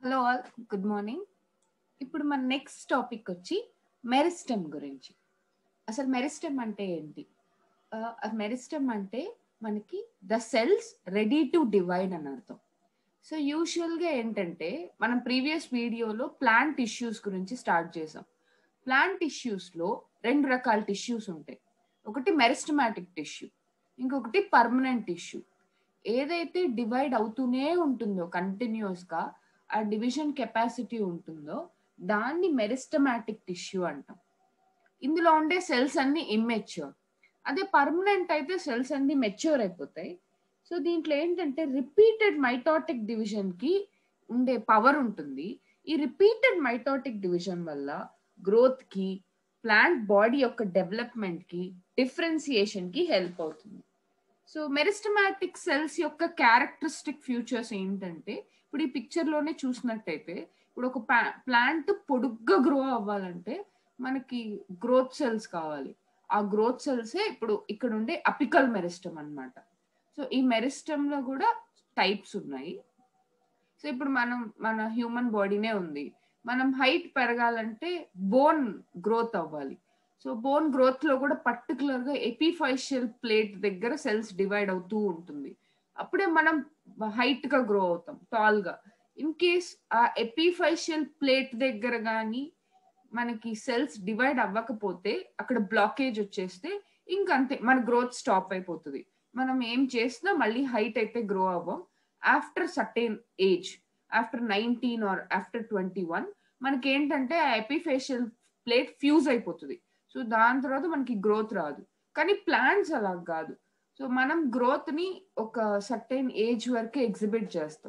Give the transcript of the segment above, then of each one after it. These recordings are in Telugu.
హలో ఆల్ గుడ్ మార్నింగ్ ఇప్పుడు మన నెక్స్ట్ టాపిక్ వచ్చి మెరిస్టమ్ గురించి అసలు మెరిస్టమ్ అంటే ఏంటి మెరిస్టమ్ అంటే మనకి the cells ready to divide అని అర్థం సో యూజువల్గా ఏంటంటే మనం ప్రీవియస్ వీడియోలో ప్లాంట్ టిష్యూస్ గురించి స్టార్ట్ చేసాం ప్లాంట్ టిష్యూస్లో రెండు రకాల టిష్యూస్ ఉంటాయి ఒకటి మెరిస్టమాటిక్ టిష్యూ ఇంకొకటి పర్మనెంట్ టిష్యూ ఏదైతే డివైడ్ అవుతూనే ఉంటుందో కంటిన్యూస్గా ఆ డివిజన్ కెపాసిటీ ఉంటుందో దాన్ని మెరిస్టమాటిక్ టిష్యూ అంటాం ఇందులో ఉండే సెల్స్ అన్ని ఇమ్మెచ్యూర్ అదే పర్మనెంట్ అయితే సెల్స్ అన్ని మెచ్యూర్ అయిపోతాయి సో దీంట్లో ఏంటంటే రిపీటెడ్ మైటాటిక్ డివిజన్ కి ఉండే పవర్ ఉంటుంది ఈ రిపీటెడ్ మైటాటిక్ డివిజన్ వల్ల గ్రోత్ కి ప్లాంట్ బాడీ యొక్క డెవలప్మెంట్ కి డిఫరెన్సియేషన్ కి హెల్ప్ అవుతుంది సో మెరిస్టమాటిక్ సెల్స్ యొక్క క్యారెక్టరిస్టిక్ ఫ్యూచర్స్ ఏంటంటే ఇప్పుడు ఈ పిక్చర్ లోనే చూసినట్టయితే ఇప్పుడు ఒక ప్లాంట్ పొడుగ్గా గ్రో అవ్వాలంటే మనకి గ్రోత్ సెల్స్ కావాలి ఆ గ్రోత్ సెల్సే ఇప్పుడు ఇక్కడ ఉండే అపికల్ మెరిస్టమ్ అనమాట సో ఈ మెరిస్టమ్ లో కూడా టైప్స్ ఉన్నాయి సో ఇప్పుడు మనం మన హ్యూమన్ బాడీనే ఉంది మనం హైట్ పెరగాలంటే బోన్ గ్రోత్ అవ్వాలి సో బోన్ గ్రోత్ లో కూడా పర్టికులర్ గా ఎపిఫైషియల్ ప్లేట్ దగ్గర సెల్స్ డివైడ్ అవుతూ ఉంటుంది అప్పుడే మనం హైట్ గా గ్రో అవుతాం టాల్ గా ఇన్ కేస్ ఆ ఎపిఫైషియల్ ప్లేట్ దగ్గర కానీ మనకి సెల్స్ డివైడ్ అవ్వకపోతే అక్కడ బ్లాకేజ్ వచ్చేస్తే ఇంకంతే మన గ్రోత్ స్టాప్ అయిపోతుంది మనం ఏం చేసినా మళ్ళీ హైట్ అయితే గ్రో అవ్వం after certain age after nineteen or after twenty one మనకి ఏంటంటే ఆ ఎపిఫేషియల్ ప్లేట్ ఫ్యూజ్ అయిపోతుంది సో దాని తర్వాత మనకి గ్రోత్ రాదు కానీ ప్లాంట్స్ అలా కాదు సో మనం గ్రోత్ ని ఒక సర్టెన్ ఏజ్ వరకే ఎగ్జిబిట్ చేస్తాం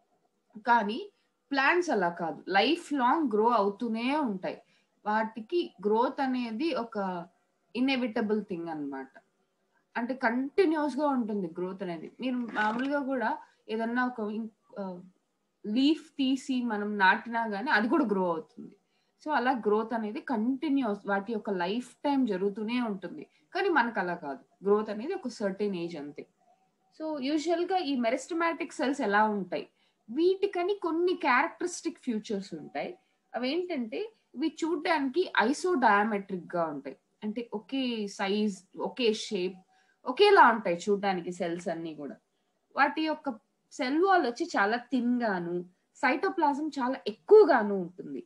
కానీ ప్లాంట్స్ అలా కాదు లైఫ్ లాంగ్ గ్రో అవుతూనే ఉంటాయి వాటికి గ్రోత్ అనేది ఒక ఇన్ఎవిటబుల్ థింగ్ అనమాట అంటే కంటిన్యూస్ గా ఉంటుంది గ్రోత్ అనేది మీరు మామూలుగా కూడా ఏదన్నా ఒక లీఫ్ తీసి మనం నాటినా గానీ అది కూడా గ్రో అవుతుంది సో అలా గ్రోత్ అనేది కంటిన్యూస్ వాటి యొక్క లైఫ్ టైం జరుగుతూనే ఉంటుంది కానీ మనకు అలా కాదు గ్రోత్ అనేది ఒక సర్టెన్ ఏజ్ అంతే సో యూజువల్ గా ఈ మెరిస్టమాటిక్ సెల్స్ ఎలా ఉంటాయి వీటికని కొన్ని క్యారెక్టరిస్టిక్ ఫ్యూచర్స్ ఉంటాయి అవి ఏంటంటే ఇవి చూడడానికి ఐసో డయామెట్రిక్ గా ఉంటాయి అంటే ఒకే సైజ్ ఒకే షేప్ ఒకేలా ఉంటాయి చూడడానికి సెల్స్ అన్ని కూడా వాటి యొక్క సెల్ వాల్ వచ్చి చాలా థిన్ గాను సైటోప్లాజం చాలా ఎక్కువగాను ఉంటుంది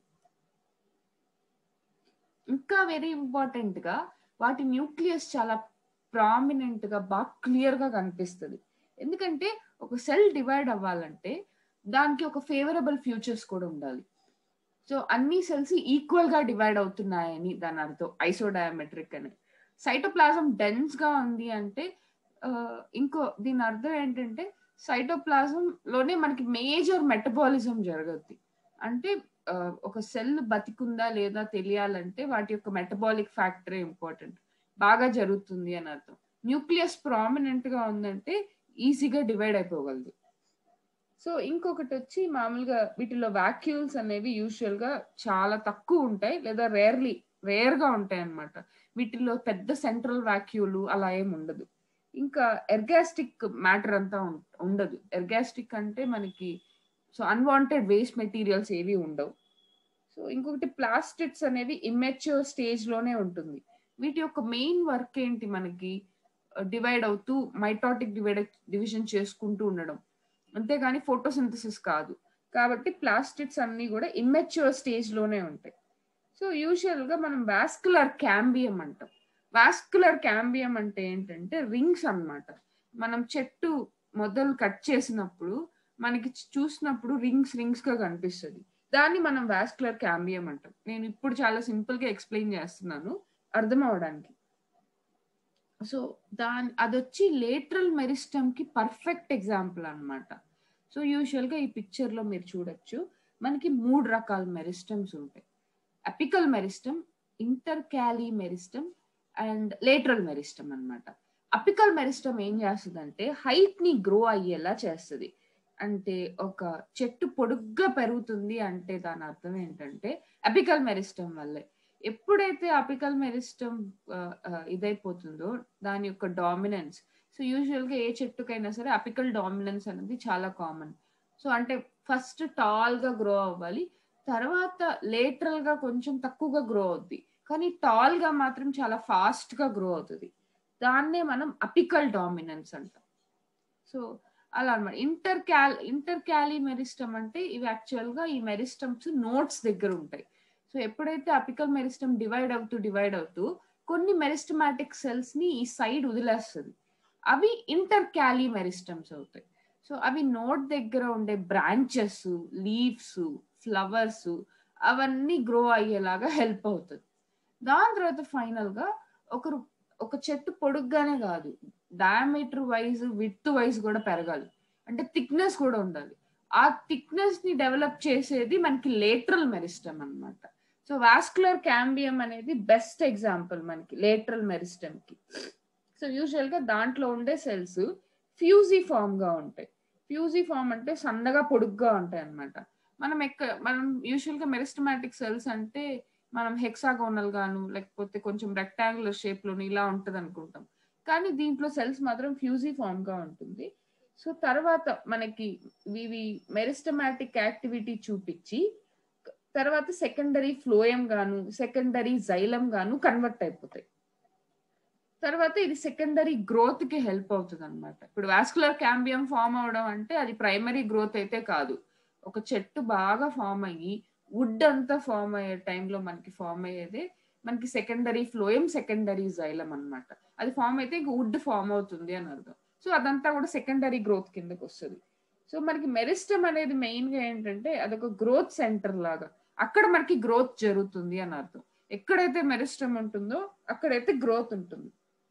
ఇంకా వెరీ ఇంపార్టెంట్ గా వాటి న్యూక్లియస్ చాలా ప్రామినెంట్ గా బాగా క్లియర్ గా కనిపిస్తుంది ఎందుకంటే ఒక సెల్ డివైడ్ అవ్వాలంటే దానికి ఒక ఫేవరబుల్ ఫ్యూచర్స్ కూడా ఉండాలి సో అన్ని సెల్స్ ఈక్వల్ గా డివైడ్ అవుతున్నాయని దాని అర్థం ఐసోడయామెట్రిక్ అని సైటోప్లాజం డెన్స్ గా ఉంది అంటే ఇంకో దీని అర్థం ఏంటంటే సైటోప్లాజం లోనే మనకి మేజర్ మెటబాలిజం జరగద్ది అంటే ఒక సెల్ బతికుందా లేదా తెలియాలంటే వాటి యొక్క మెటబాలిక్ ఫ్యాక్టరే ఇంపార్టెంట్ బాగా జరుగుతుంది అని అర్థం న్యూక్లియస్ ప్రామినెంట్ గా ఉందంటే ఈజీగా డివైడ్ అయిపోగలదు సో ఇంకొకటి వచ్చి మామూలుగా వీటిలో వాక్యూల్స్ అనేవి యూజువల్ గా చాలా తక్కువ ఉంటాయి లేదా రేర్లీ రేర్ గా ఉంటాయి అనమాట వీటిలో పెద్ద సెంట్రల్ వాక్యూలు అలా ఏం ఉండదు ఇంకా ఎర్గాస్టిక్ మ్యాటర్ అంతా ఉండదు ఎర్గాస్టిక్ అంటే మనకి సో అన్వాంటెడ్ వేస్ట్ మెటీరియల్స్ ఏవి ఉండవు సో ఇంకొకటి ప్లాస్టిక్స్ అనేవి ఇమ్మెచ్యూర్ స్టేజ్ లోనే ఉంటుంది వీటి యొక్క మెయిన్ వర్క్ ఏంటి మనకి డివైడ్ అవుతూ మైటాటిక్ డివైడ్ డివిజన్ చేసుకుంటూ ఉండడం అంతేగాని ఫోటోసింథసిస్ కాదు కాబట్టి ప్లాస్టిక్స్ అన్ని కూడా ఇమ్మెచ్యూర్ స్టేజ్ లోనే ఉంటాయి సో యూజువల్ గా మనం వాస్కులర్ క్యాంబియం అంటాం వాస్కులర్ క్యాంబియం అంటే ఏంటంటే రింగ్స్ అనమాట మనం చెట్టు మొదలు కట్ చేసినప్పుడు మనకి చూసినప్పుడు రింగ్స్ రింగ్స్ గా కనిపిస్తుంది దాన్ని మనం వాస్కులర్ క్యాంబియం అంటాం నేను ఇప్పుడు చాలా సింపుల్ గా ఎక్స్ప్లెయిన్ చేస్తున్నాను అర్థం అవడానికి సో దాని అదొచ్చి లేటరల్ మెరిస్టమ్ కి పర్ఫెక్ట్ ఎగ్జాంపుల్ అనమాట సో యూజువల్ గా ఈ పిక్చర్ లో మీరు చూడొచ్చు మనకి మూడు రకాల మెరిస్టమ్స్ ఉంటాయి apical meristem intercalary meristem and lateral meristem అనమాట అపికల్ మెరిస్టమ్ ఏం చేస్తుంది హైట్ ని గ్రో అయ్యేలా చేస్తుంది అంటే ఒక చెట్టు పొడుగ్గా పెరుగుతుంది అంటే దాని అర్థం ఏంటంటే అపికల్ మెరిస్టమ్ వల్లే ఎప్పుడైతే అపికల్ మెరిస్టమ్ ఇదైపోతుందో దాని యొక్క డామినెన్స్ సో యూజువల్ గా ఏ చెట్టుకైనా సరే అపికల్ డామినెన్స్ అనేది చాలా కామన్ సో అంటే ఫస్ట్ టాల్ గా గ్రో అవ్వాలి తర్వాత లేటరల్ గా కొంచెం తక్కువగా గ్రో అవుద్ది కానీ టాల్ గా మాత్రం చాలా ఫాస్ట్ గా గ్రో అవుతుంది దాన్నే మనం అపికల్ డామినెన్స్ అంటాం సో అలా అనమాట intercalary intercalary meristem అంటే ఇవి యాక్చువల్ గా ఈ మెరిస్టమ్స్ నోట్స్ దగ్గర ఉంటాయి సో ఎప్పుడైతే అపికల్ మెరిస్టమ్ డివైడ్ అవుతూ డివైడ్ అవుతూ కొన్ని మెరిస్టమాటిక్ సెల్స్ ని ఈ సైడ్ వదిలేస్తుంది అవి ఇంటర్ క్యాలీ మెరిస్టమ్స్ అవుతాయి సో అవి నోట్ దగ్గర ఉండే బ్రాంచెస్ లీవ్స్ ఫ్లవర్స్ అవన్నీ గ్రో అయ్యేలాగా హెల్ప్ అవుతుంది దాని తర్వాత ఫైనల్ గా ఒకరు ఒక చెట్టు పొడుగ్గానే కాదు డయామీటర్ వైజ్ విత్ వైజ్ కూడా పెరగాలి అంటే థిక్నెస్ కూడా ఉండాలి ఆ థిక్నెస్ ని డెవలప్ చేసేది మనకి లేటరల్ మెరిస్టమ్ అన్నమాట సో వాస్కులర్ క్యాంబియం అనేది బెస్ట్ ఎగ్జాంపుల్ మనకి లేటరల్ మెరిస్టమ్ కి సో యూజువల్ గా దాంట్లో ఉండే సెల్స్ ఫ్యూజీ ఫామ్ గా ఉంటాయి ఫ్యూజీ ఫామ్ అంటే సన్నగా పొడుగ్గా ఉంటాయి అన్నమాట మనం ఎక్క మనం యూజువల్ గా మెరిస్టమాటిక్ సెల్స్ అంటే మనం హెక్సాగోనల్ గాను లేకపోతే కొంచెం రెక్టాంగులర్ షేప్ లోని ఇలా ఉంటది అనుకుంటాం కానీ దీంట్లో సెల్స్ మాత్రం ఫ్యూజీ ఫామ్ గా ఉంటుంది సో తర్వాత మనకి ఇవి మెరిస్టమాటిక్ యాక్టివిటీ చూపించి తర్వాత సెకండరీ ఫ్లోయం గాను సెకండరీ జైలం గాను కన్వర్ట్ అయిపోతాయి తర్వాత ఇది సెకండరీ గ్రోత్ కి హెల్ప్ అవుతుంది అనమాట ఇప్పుడు వాస్కులర్ క్యాంబియం ఫామ్ అవడం అంటే అది ప్రైమరీ గ్రోత్ అయితే కాదు ఒక చెట్టు బాగా ఫామ్ అయ్యి వుడ్ అంతా ఫామ్ అయ్యే టైంలో మనకి ఫామ్ అయ్యేదే మనకి సెకండరీ ఫ్లోయం సెకండరీ జైలం అన్నమాట అది ఫామ్ అయితే ఇంక వుడ్ ఫామ్ అవుతుంది అని అర్థం సో అదంతా కూడా సెకండరీ గ్రోత్ కిందకి వస్తుంది సో మనకి మెరిస్టమ్ అనేది మెయిన్ గా ఏంటంటే అదొక గ్రోత్ సెంటర్ లాగా అక్కడ మనకి గ్రోత్ జరుగుతుంది అని అర్థం ఎక్కడైతే మెరిస్టమ్ ఉంటుందో అక్కడైతే గ్రోత్ ఉంటుంది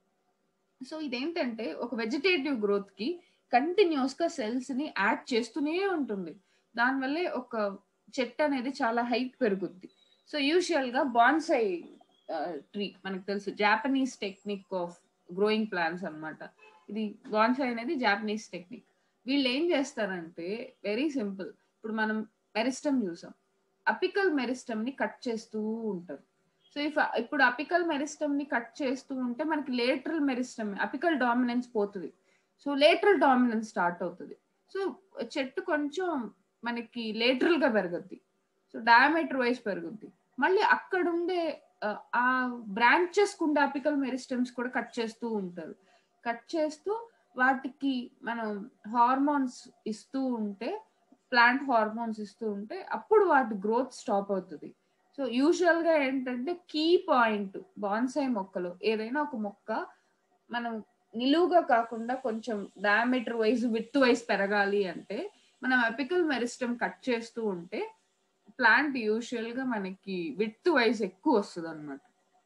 సో ఇదేంటంటే ఒక వెజిటేటివ్ గ్రోత్ కి కంటిన్యూస్ గా సెల్స్ ని యాడ్ చేస్తూనే ఉంటుంది దానివల్లే ఒక చెట్టు అనేది చాలా హైట్ పెరుగుద్ది సో యూజువల్ గా బాన్సై ట్రీ మనకు తెలుసు Japanese technique of growing plants అన్నమాట ఇది బాన్సై అనేది జాపనీస్ టెక్నిక్ వీళ్ళు ఏం చేస్తారంటే వెరీ సింపుల్ ఇప్పుడు మనం మెరిస్టమ్ చూసాం అపికల్ మెరిస్టమ్ ని కట్ చేస్తూ ఉంటారు సో ఇఫ్ ఇప్పుడు అపికల్ మెరిస్టమ్ ని కట్ చేస్తూ ఉంటే మనకి లేటరల్ మెరిస్టమ్ అపికల్ డామినెన్స్ పోతుంది సో లేటరల్ డామినెన్స్ స్టార్ట్ అవుతుంది సో చెట్టు కొంచెం మనకి లేటరల్ గా పెరుగుద్ది సో డయామీటర్ వైజ్ పెరుగుద్ది మళ్ళీ అక్కడ ఉండే ఆ బ్రాంచెస్ కుండే అపికల్ మెరిస్టమ్స్ కూడా కట్ చేస్తూ ఉంటారు కట్ చేస్తూ వాటికి మనం హార్మోన్స్ ఇస్తూ ఉంటే ప్లాంట్ హార్మోన్స్ ఇస్తూ ఉంటే అప్పుడు వాటి గ్రోత్ స్టాప్ అవుతుంది సో యూజువల్ గా ఏంటంటే కీ పాయింట్ బాన్సై మొక్కలు ఏదైనా ఒక మొక్క మనం నిలువుగా కాకుండా కొంచెం డయామీటర్ వైజ్ విత్ వైజ్ పెరగాలి అంటే మనం అపికల్ మెరిస్టమ్ కట్ చేస్తూ ఉంటే ప్లాంట్ యూజువల్ గా మనకి విత్ వైజ్ ఎక్కువ వస్తుంది అనమాట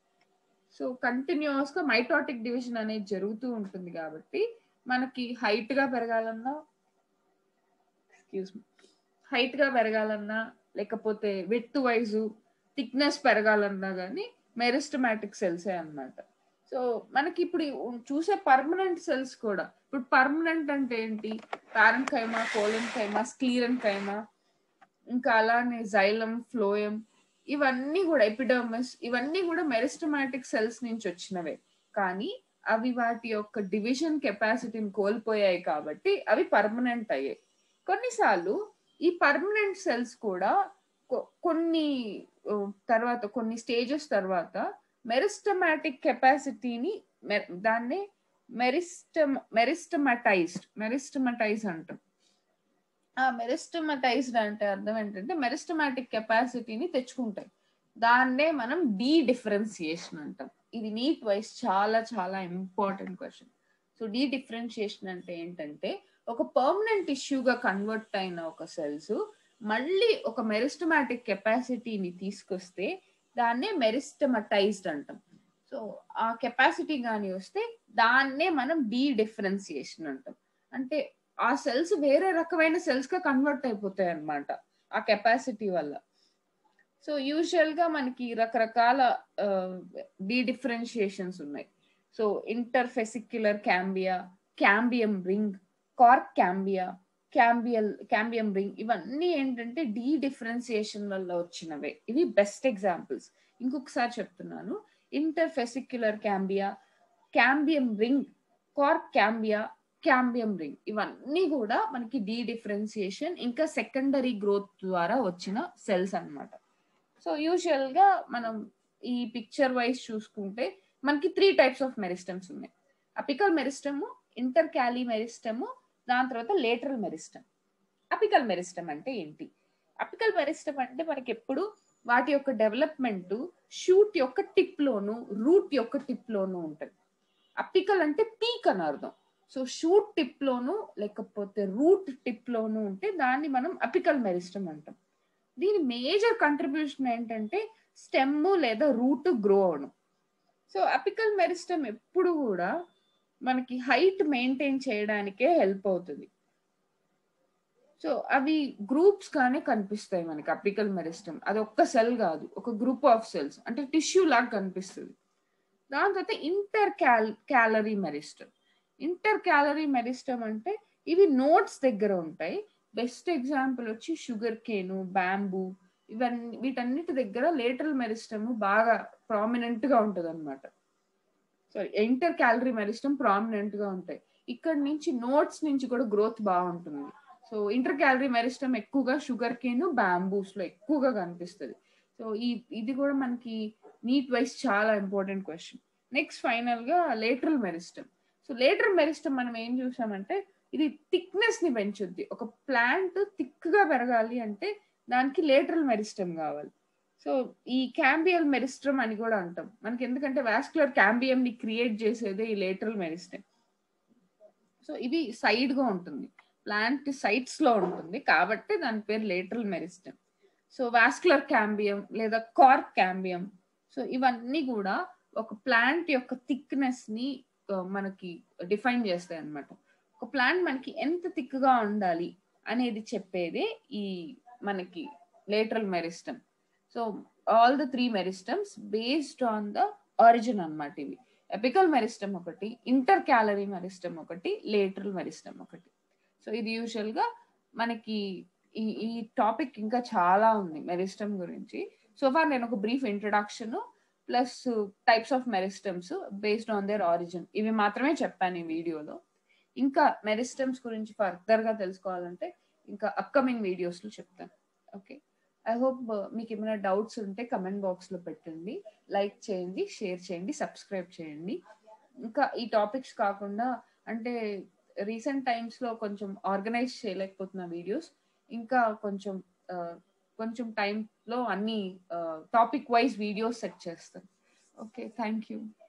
సో కంటిన్యూస్ గా మైటాటిక్ డివిజన్ అనేది జరుగుతూ ఉంటుంది కాబట్టి మనకి హైట్ గా పెరగాలన్నా ఎక్స్క్యూజ్ మీ హైట్ గా పెరగాలన్నా లేకపోతే విత్ వైజ్ థిక్నెస్ పెరగాలన్నా కానీ మెరిస్టమాటిక్ సెల్సే అనమాట సో మనకి ఇప్పుడు చూసే పర్మనెంట్ సెల్స్ కూడా ఇప్పుడు పర్మనెంట్ అంటే ఏంటి పారెంట్ ఖైమా కోలన్ ఖైమా స్క్లీరన్ ఖైమా ఇంకా అలానే జైలం ఫ్లోయం ఇవన్నీ కూడా ఎపిడర్మస్ ఇవన్నీ కూడా మెరిస్టమాటిక్ సెల్స్ నుంచి వచ్చినవే కానీ అవి వాటి యొక్క డివిజన్ కెపాసిటీని కోల్పోయాయి కాబట్టి అవి పర్మనెంట్ అయ్యాయి కొన్నిసార్లు ఈ పర్మనెంట్ సెల్స్ కూడా కొన్ని తర్వాత కొన్ని స్టేజెస్ తర్వాత మెరిస్టమాటిక్ కెపాసిటీని దాన్ని మెరిస్టమ్ మెరిస్టమటైజ్డ్ మెరిస్టమటైజ్ అంటాం ఆ మెరిస్టమటైజ్డ్ అంటే అర్థం ఏంటంటే మెరిస్టమాటిక్ కెపాసిటీని తెచ్చుకుంటాయి దాన్నే మనం డీ డిఫరెన్సియేషన్ అంటాం ఇది నీట్ వైజ్ చాలా చాలా important question so dedifferentiation అంటే ఏంటంటే ఒక పర్మనెంట్ ఇష్యూగా కన్వర్ట్ అయిన ఒక సెల్స్ మళ్ళీ ఒక మెరిస్టమాటిక్ కెపాసిటీని తీసుకొస్తే దాన్నే మెరిస్టమటైజ్డ్ అంటాం సో ఆ కెపాసిటీ కానీ వస్తే దాన్నే మనం డీ డిఫరెన్సియేషన్ అంటాం అంటే ఆ సెల్స్ వేరే రకమైన సెల్స్ గా కన్వర్ట్ అయిపోతాయి అనమాట ఆ కెపాసిటీ వల్ల సో యూజువల్ గా మనకి రకరకాల డీ డిఫరెన్షియేషన్స్ ఉన్నాయి so interfascicular cambia cambium ring cork cambia cambial cambium ring ఇవన్నీ ఏంటంటే డీ డిఫరెన్సియేషన్ వల్ల వచ్చినవే ఇవి బెస్ట్ ఎగ్జాంపుల్స్ ఇంకొకసారి చెప్తున్నాను interfascicular cambia cambium ring cork cambia cambium ring ఇవన్నీ కూడా మనకి డీ డిఫరెన్సియేషన్ ఇంకా సెకండరీ గ్రోత్ ద్వారా వచ్చిన సెల్స్ అన్నమాట సో యూజువల్ గా మనం ఈ పిక్చర్ వైజ్ చూసుకుంటే మనకి త్రీ టైప్స్ ఆఫ్ మెరిస్టమ్స్ ఉన్నాయి apical meristem intercalary meristem దాని తర్వాత లేటరల్ మెరిస్టమ్ అపికల్ మెరిస్టమ్ అంటే ఏంటి అపికల్ మెరిస్టమ్ అంటే మనకి ఎప్పుడు వాటి యొక్క డెవలప్మెంట్ షూట్ యొక్క టిప్ లోను రూట్ యొక్క టిప్ లోను ఉంటుంది అపికల్ అంటే పీక్ అని అర్థం సో షూట్ టిప్ లోను లేకపోతే రూట్ టిప్ లోను ఉంటే దాన్ని మనం అపికల్ మెరిస్టమ్ అంటాం దీని మేజర్ కంట్రిబ్యూషన్ ఏంటంటే స్టెమ్ లేదా రూట్ గ్రో అవడం సో అపికల్ మెరిస్టమ్ ఎప్పుడు కూడా మనకి హైట్ మెయింటైన్ చేయడానికే హెల్ప్ అవుతుంది సో అవి గ్రూప్స్ గానే కనిపిస్తాయి మనకి అపికల్ మెరిస్టమ్ అది ఒక్క సెల్ కాదు ఒక గ్రూప్ ఆఫ్ సెల్స్ అంటే టిష్యూ లాగా కనిపిస్తుంది దాని తర్వాత intercalary meristem intercalary meristem అంటే ఇవి నోట్స్ దగ్గర ఉంటాయి బెస్ట్ ఎగ్జాంపుల్ వచ్చి షుగర్ కేను బ్యాంబూ ఇవన్నీ వీటన్నిటి దగ్గర లేటరల్ మెరిస్టమ్ బాగా ప్రామినెంట్ గా ఉంటది అనమాట sorry intercalary meristem prominent గా ఉంటాయి ఇక్కడ నుంచి నోట్స్ నుంచి కూడా గ్రోత్ బాగుంటుంది సో ఇంటర్ క్యాలరీ మెరిస్టమ్ ఎక్కువగా షుగర్ కేన్ బ్యాంబూస్ లో ఎక్కువగా కనిపిస్తుంది సో ఈ ఇది కూడా మనకి నీట్ వైజ్ చాలా ఇంపార్టెంట్ క్వశ్చన్ నెక్స్ట్ ఫైనల్ గా lateral meristem so lateral meristem మనం ఏం చూసామంటే ఇది థిక్నెస్ ని పెంచుద్ది ఒక ప్లాంట్ థిక్ గా పెరగాలి అంటే దానికి లేటరల్ మెరిస్టమ్ కావాలి సో ఈ క్యాంబియల్ మెరిస్టమ్ అని కూడా అంటాం మనకి ఎందుకంటే వాస్కులర్ క్యాంబియం ని క్రియేట్ చేసేదే ఈ లేటరల్ మెరిస్టమ్ సో ఇది సైడ్ గా ఉంటుంది ప్లాంట్ సైట్స్ లో ఉంటుంది కాబట్టి దాని పేరు lateral meristem so vascular cambium లేదా కార్క్ క్యాంబియం సో ఇవన్నీ కూడా ఒక ప్లాంట్ యొక్క థిక్నెస్ ని మనకి డిఫైన్ చేస్తాయి అనమాట ఒక ప్లాంట్ మనకి ఎంత థిక్ గా ఉండాలి అనేది చెప్పేదే ఈ మనకి lateral meristem so all the three meristems based on the origin అనమాట ఇవి ఎపికల్ మెరిస్టమ్ ఒకటి ఇంటర్ క్యాలరీ మెరిస్టమ్ ఒకటి లేటరల్ మెరిస్టమ్ ఒకటి సో ఇది యూజువల్ గా మనకి ఈ ఈ టాపిక్ ఇంకా చాలా ఉంది మెరిస్టమ్ గురించి సో ఫార్ నేను ఒక brief introduction plus types of meristems based on their origin ఇవి మాత్రమే చెప్పాను ఈ వీడియోలో ఇంకా మెరిస్టమ్స్ గురించి ఫర్దర్ గా తెలుసుకోవాలంటే ఇంకా అప్కమింగ్ వీడియోస్ లో చెప్తాను ఓకే ఐ హోప్ మీకు ఏమైనా డౌట్స్ ఉంటే కమెంట్ బాక్స్ లో పెట్టండి లైక్ చేయండి షేర్ చేయండి సబ్స్క్రైబ్ చేయండి ఇంకా ఈ టాపిక్స్ కాకుండా అంటే రీసెంట్ టైమ్స్ లో కొంచెం ఆర్గనైజ్ చేయలేకపోతున్న వీడియోస్ ఇంకా కొంచెం కొంచెం టైంలో అన్ని టాపిక్ వైజ్ వీడియోస్ సెట్ చేస్తాను ఓకే థ్యాంక్ యూ